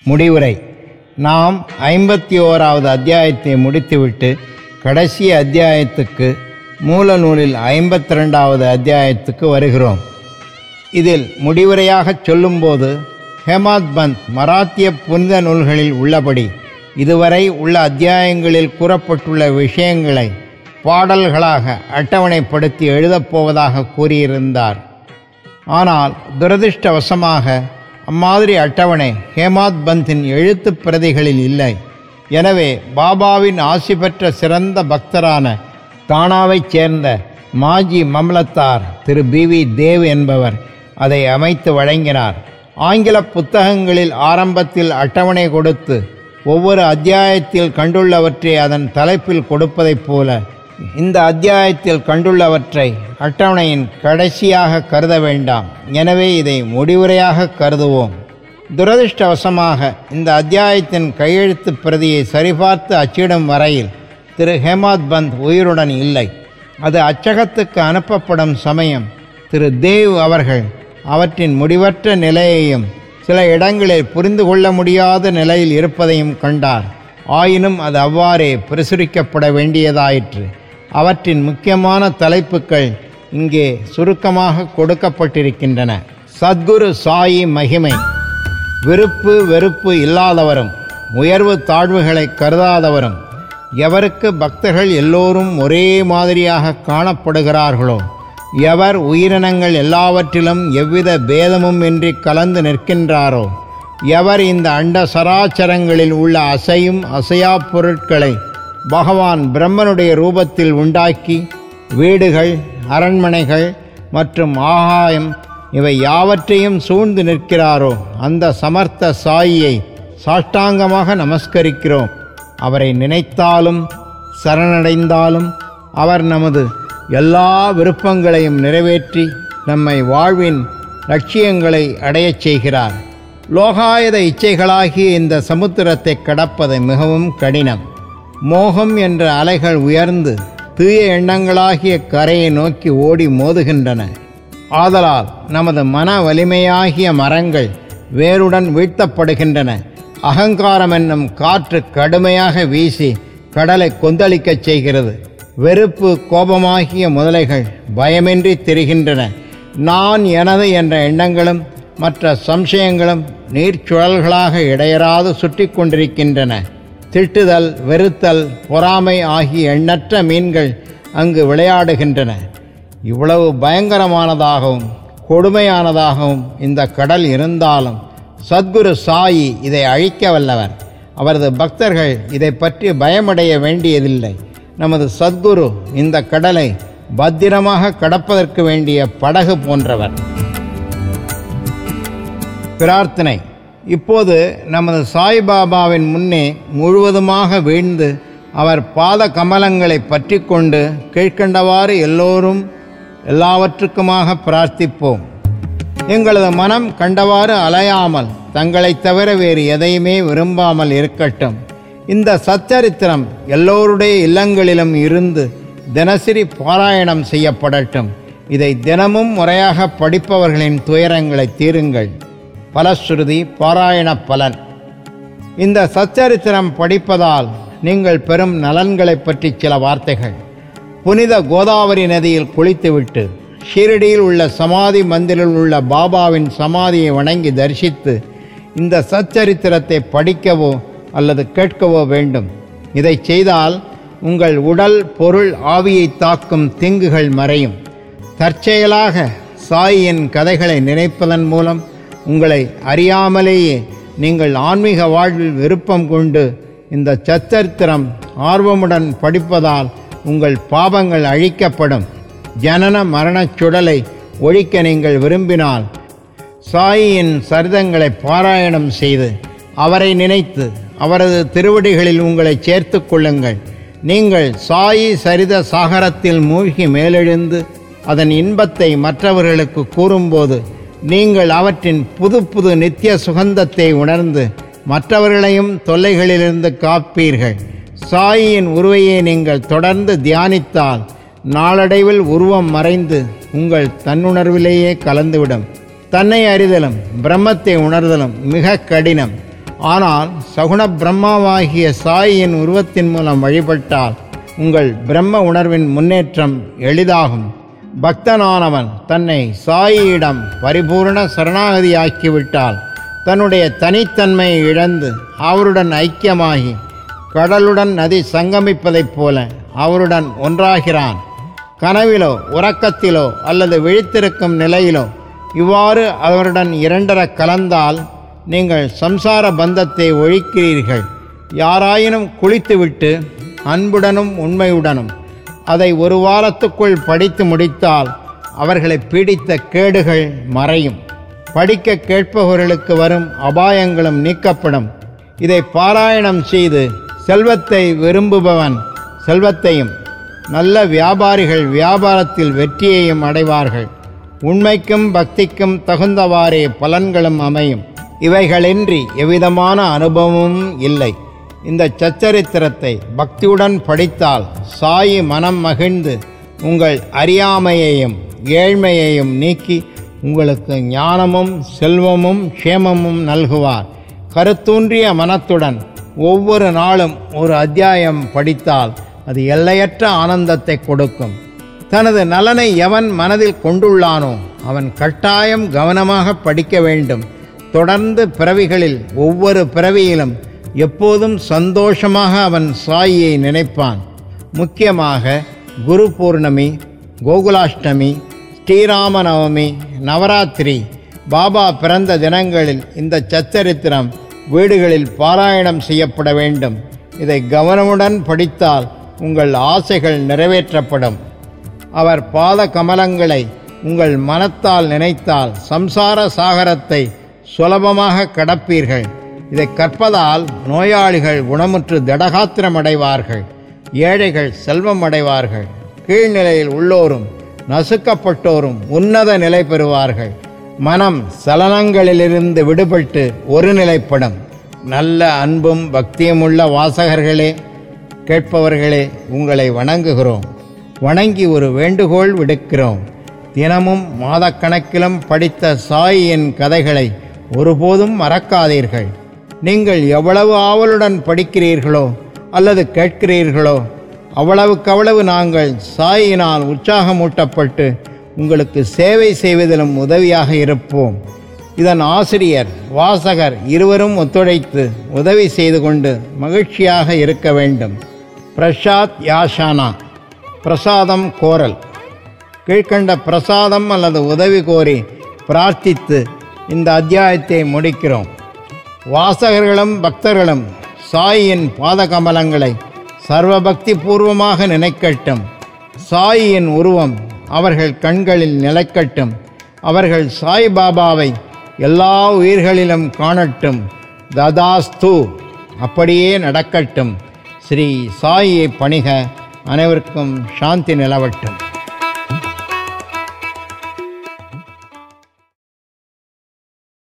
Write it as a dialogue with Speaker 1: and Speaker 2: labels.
Speaker 1: முடிவுரை நாம் ஐம்பத்தி ஓராவது அத்தியாயத்தை முடித்துவிட்டு கடைசி அத்தியாயத்துக்கு மூல நூலில் ஐம்பத்தி ரெண்டாவது அத்தியாயத்துக்கு வருகிறோம் இதில் முடிவுரையாகச் சொல்லும்போது ஹேமாத் பந்த் மராத்திய புனித நூல்களில் உள்ளபடி இதுவரை உள்ள அத்தியாயங்களில் கூறப்பட்டுள்ள விஷயங்களை பாடல்களாக அட்டவணைப்படுத்தி எழுதப்போவதாக கூறியிருந்தார் ஆனால் துரதிர்ஷ்டவசமாக அம்மாதிரி அட்டவணை ஹேமாத் பந்தின் எழுத்துப் பிரதிகளில் இல்லை எனவே பாபாவின் ஆசி பெற்ற சிறந்த பக்தரான தானாவைச் சேர்ந்த மாஜி மம்லத்தார் திரு பி வி தேவ் என்பவர் அதை அமைத்து வழங்கினார் ஆங்கில புத்தகங்களில் ஆரம்பத்தில் அட்டவணை கொடுத்து ஒவ்வொரு அத்தியாயத்தில் கண்டுள்ளவற்றை அதன் தலைப்பில் கொடுப்பதைப் போல இந்த அத்தியாயத்தில் கண்டுள்ளவற்றை அட்டவணையின் கடைசியாக கருத வேண்டாம் எனவே இதை முடிவுரையாக கருதுவோம் துரதிர்ஷ்டவசமாக இந்த அத்தியாயத்தின் கையெழுத்து பிரதியை சரிபார்த்து அச்சிடும் வரையில் திரு ஹேமாத் பந்த் உயிருடன் இல்லை அது அச்சகத்துக்கு அனுப்பப்படும் சமயம் திரு தேவ் அவர்கள் அவற்றின் முடிவற்ற நிலையையும் சில இடங்களில் புரிந்து கொள்ள முடியாத நிலையில் இருப்பதையும் கண்டார் ஆயினும் அது அவ்வாறே பிரசுரிக்கப்பட வேண்டியதாயிற்று அவற்றின் முக்கியமான தலைப்புகள் இங்கே சுருக்கமாக கொடுக்கப்பட்டிருக்கின்றன சத்குரு சாயி மகிமை விருப்பு வெறுப்பு இல்லாதவரும் உயர்வு தாழ்வுகளை கருதாதவரும் எவருக்கு பக்தர்கள் எல்லோரும் ஒரே மாதிரியாக காணப்படுகிறார்களோ எவர் உயிரினங்கள் எல்லாவற்றிலும் எவ்வித பேதமும் இன்றி கலந்து நிற்கின்றாரோ எவர் இந்த அண்ட சராச்சரங்களில் உள்ள அசையும் அசையா பொருட்களை பகவான் பிரம்மனுடைய ரூபத்தில் உண்டாக்கி வீடுகள் அரண்மனைகள் மற்றும் ஆகாயம் இவை யாவற்றையும் சூழ்ந்து நிற்கிறாரோ அந்த சமர்த்த சாயியை சாஷ்டாங்கமாக நமஸ்கரிக்கிறோம் அவரை நினைத்தாலும் சரணடைந்தாலும் அவர் நமது எல்லா விருப்பங்களையும் நிறைவேற்றி நம்மை வாழ்வின் லட்சியங்களை அடையச் செய்கிறார் லோகாயுத இச்சைகளாகிய இந்த சமுத்திரத்தை கடப்பது மிகவும் கடினம் மோகம் என்ற அலைகள் உயர்ந்து தீய எண்ணங்களாகிய கரையை நோக்கி ஓடி மோதுகின்றன ஆதலால் நமது மன வலிமையாகிய மரங்கள் வேருடன் வீழ்த்தப்படுகின்றன அகங்காரம் என்னும் காற்று கடுமையாக வீசி கடலை கொந்தளிக்கச் செய்கிறது வெறுப்பு கோபமாகிய முதலைகள் பயமின்றி திரிகின்றன நான் எனது என்ற எண்ணங்களும் மற்ற சம்சயங்களும் நீர்ச்சுழல்களாக இடையராது சுற்றி கொண்டிருக்கின்றன திட்டுதல் வெறுத்தல் பொறாமை ஆகிய எண்ணற்ற மீன்கள் அங்கு விளையாடுகின்றன இவ்வளவு பயங்கரமானதாகவும் கொடுமையானதாகவும் இந்த கடல் இருந்தாலும் சத்குரு சாயி இதை அழிக்க வல்லவர் அவரது பக்தர்கள் இதை பற்றி பயமடைய வேண்டியதில்லை நமது சத்குரு இந்த கடலை பத்திரமாக கடப்பதற்கு வேண்டிய படகு போன்றவர் பிரார்த்தனை இப்போது நமது சாய்பாபாவின் முன்னே முழுவதுமாக வீழ்ந்து அவர் பாத கமலங்களை பற்றி கொண்டு கீழ்கண்டவாறு எல்லோரும் எல்லாவற்றுக்குமாக பிரார்த்திப்போம் எங்களது மனம் கண்டவாறு அலையாமல் தங்களைத் தவிர வேறு எதையுமே விரும்பாமல் இருக்கட்டும் இந்த சச்சரித்திரம் எல்லோருடைய இல்லங்களிலும் இருந்து தினசரி பாராயணம் செய்யப்படட்டும் இதை தினமும் முறையாக படிப்பவர்களின் துயரங்களை தீருங்கள் பலஸ்ருதி பாராயண பலன் இந்த சச்சரித்திரம் படிப்பதால் நீங்கள் பெறும் நலன்களைப் பற்றி சில வார்த்தைகள் புனித கோதாவரி நதியில் குளித்துவிட்டு ஷீரடியில் உள்ள சமாதி மந்திரில் உள்ள பாபாவின் சமாதியை வணங்கி தரிசித்து இந்த சச்சரித்திரத்தை படிக்கவோ அல்லது கேட்கவோ வேண்டும் இதை செய்தால் உங்கள் உடல் பொருள் ஆவியை தாக்கும் தீங்குகள் மறையும் தற்செயலாக சாயியின் கதைகளை நினைப்பதன் மூலம் உங்களை அறியாமலேயே நீங்கள் ஆன்மீக வாழ்வில் விருப்பம் கொண்டு இந்த சச்சரித்திரம் ஆர்வமுடன் படிப்பதால் உங்கள் பாவங்கள் அழிக்கப்படும் ஜனன மரணச் சுடலை ஒழிக்க நீங்கள் விரும்பினால் சாயியின் சரிதங்களை பாராயணம் செய்து அவரை நினைத்து அவரது திருவடிகளில் உங்களை சேர்த்து கொள்ளுங்கள் நீங்கள் சாயி சரித சாகரத்தில் மூழ்கி மேலெழுந்து அதன் இன்பத்தை மற்றவர்களுக்கு கூறும்போது நீங்கள் அவற்றின் புது புது நித்திய சுகந்தத்தை உணர்ந்து மற்றவர்களையும் தொல்லைகளிலிருந்து காப்பீர்கள் சாயியின் உருவையை நீங்கள் தொடர்ந்து தியானித்தால் நாளடைவில் உருவம் மறைந்து உங்கள் தன்னுணர்விலேயே கலந்துவிடும் தன்னை அறிதலும் பிரம்மத்தை உணர்தலும் மிக கடினம் ஆனால் சகுண பிரம்மாவாகிய சாயின் உருவத்தின் மூலம் வழிபட்டால் உங்கள் பிரம்ம உணர்வின் முன்னேற்றம் எளிதாகும் பக்தனானவன் தன்னை சாயியிடம் பரிபூர்ண சரணாகதியாக்கிவிட்டால் தன்னுடைய தனித்தன்மையை இழந்து அவருடன் ஐக்கியமாகி கடலுடன் நதி சங்கமிப்பதைப் போல அவருடன் ஒன்றாகிறான் கனவிலோ உறக்கத்திலோ அல்லது விழித்திருக்கும் நிலையிலோ இவ்வாறு அவருடன் இரண்டர கலந்தால் நீங்கள் சம்சார பந்தத்தை ஒழிக்கிறீர்கள் யாராயினும் குளித்துவிட்டு அன்புடனும் உண்மையுடனும் அதை ஒரு வாரத்துக்குள் படித்து முடித்தால் அவர்களை பீடித்த கேடுகள் மறையும் படிக்க கேட்பவர்களுக்கு வரும் அபாயங்களும் நீக்கப்படும் இதை பாராயணம் செய்து செல்வத்தை விரும்புபவன் செல்வத்தையும் நல்ல வியாபாரிகள் வியாபாரத்தில் வெற்றியையும் அடைவார்கள் உண்மைக்கும் பக்திக்கும் தகுந்தவாறே பலன்களும் அமையும் இவைகளின்றி எவ்விதமான அனுபவமும் இல்லை இந்த சச்சரித்திரத்தை பக்தியுடன் படித்தால் சாயி மனம் மகிழ்ந்து உங்கள் அறியாமையையும் ஏழ்மையையும் நீக்கி உங்களுக்கு ஞானமும் செல்வமும் க்ஷேமமும் நல்குவார் கருத்தூன்றிய மனத்துடன் ஒவ்வொரு நாளும் ஒரு அத்தியாயம் படித்தால் அது எல்லையற்ற ஆனந்தத்தை கொடுக்கும் தனது நலனை எவன் மனதில் கொண்டுள்ளானோ அவன் கட்டாயம் கவனமாக படிக்க வேண்டும் தொடர்ந்து பிறவிகளில் ஒவ்வொரு பிறவியிலும் எப்போதும் சந்தோஷமாக அவன் சாயியை நினைப்பான் முக்கியமாக குரு பூர்ணமி கோகுலாஷ்டமி ஸ்ரீராமநவமி நவராத்திரி பாபா பிறந்த தினங்களில் இந்த சச்சரித்திரம் வீடுகளில் பாராயணம் செய்யப்பட வேண்டும் இதை கவனமுடன் படித்தால் உங்கள் ஆசைகள் நிறைவேற்றப்படும் அவர் பாத கமலங்களை உங்கள் மனத்தால் நினைத்தால் சம்சார சாகரத்தை சுலபமாக கடப்பீர்கள் இதை கற்பதால் நோயாளிகள் குணமுற்று திடகாத்திரமடைவார்கள் ஏழைகள் செல்வம் அடைவார்கள் கீழ்நிலையில் உள்ளோரும் நசுக்கப்பட்டோரும் உன்னத நிலை பெறுவார்கள் மனம் சலனங்களிலிருந்து விடுபட்டு ஒருநிலைப்படும் நல்ல அன்பும் பக்தியுமுள்ள வாசகர்களே கேட்பவர்களே உங்களை வணங்குகிறோம் வணங்கி ஒரு வேண்டுகோள் விடுக்கிறோம் தினமும் மாதக்கணக்கிலும் படித்த சாயின் கதைகளை ஒருபோதும் மறக்காதீர்கள் நீங்கள் எவ்வளவு ஆவலுடன் படிக்கிறீர்களோ அல்லது கேட்கிறீர்களோ அவ்வளவுக்கவ்வளவு நாங்கள் சாயினால் உற்சாகமூட்டப்பட்டு உங்களுக்கு சேவை செய்வதிலும் உதவியாக இருப்போம் இதன் ஆசிரியர் வாசகர் இருவரும் ஒத்துழைத்து உதவி செய்து கொண்டு மகிழ்ச்சியாக இருக்க வேண்டும் பிரசாத் யாஷானா பிரசாதம் கோரல் கீழ்கண்ட பிரசாதம் அல்லது உதவி கோரி பிரார்த்தித்து இந்த அத்தியாயத்தை முடிக்கிறோம் வாசகர்களும் பக்தர்களும் சாயின் பாதகமலங்களை சர்வபக்தி பூர்வமாக நினைக்கட்டும் சாயின் உருவம் அவர்கள் கண்களில் நிலைக்கட்டும் அவர்கள் சாய் பாபாவை எல்லா உயிர்களிலும் காணட்டும் ததாஸ்து அப்படியே நடக்கட்டும் ஸ்ரீ சாயை பணிக அனைவருக்கும் சாந்தி நிலவட்டும்